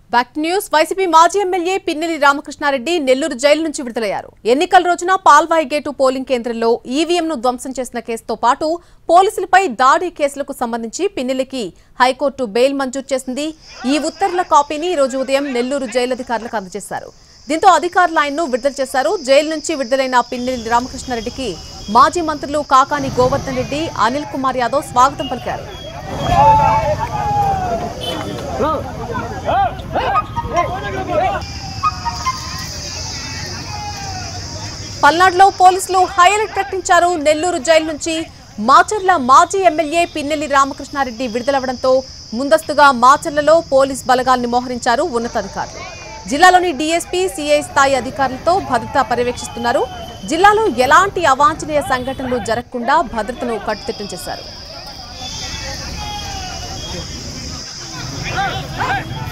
back news YCP మాజీ MLA Pinnelli Ramakrishna Reddy Nellore jail నుంచి విడుదలయ్యారు ఎన్నికల రోజున పాల్వాయి గేటు పోలింగ్ కేంద్రంలో ఈవీఎంను ధ్వంసం చేసిన కేసుతో పాటు పోలీసులపై దాడి కేసులకు సంబంధించి పిన్నెల్లికి హైకోర్టు బెయిల్ మంజూరు చేసింది ఈ ఉత్తర్వుల కాపీని ఈ రోజు ఉదయం నెల్లూరు జైలు అధికారులకు అందజేశారు దీంతో అధికారులు ఆయన్ను విడుదల చేశారు జైలు నుంచి విడుదలైన పిన్నెల్లి రామకృష్ణారెడ్డికి మాజీ మంత్రులు కాకాని గోవర్ధన్ రెడ్డి అనిల్ కుమార్ యాదవ్ స్వాగతం పలికారు పల్నాడులో పోలీసులు హై అలర్ట్ ప్రకటించారు నెల్లూరు జైలు నుంచి మాచర్ల మాజీ ఎమ్మెల్యే పిన్నెల్లి రామకృష్ణారెడ్డి విడుదలవడంతో ముందస్తుగా మాచర్లలో పోలీస్ బలగాల్ని మోహరించారు ఉన్నతాధికారులు జిల్లాలోని డీఎస్పీ సిఐ స్థాయి అధికారులతో భద్రత పర్యవేక్షిస్తున్నారు జిల్లాలో ఎలాంటి అవాంఛనీయ సంఘటనలు జరగకుండా భద్రతను కట్టుదిట్టం చేశారు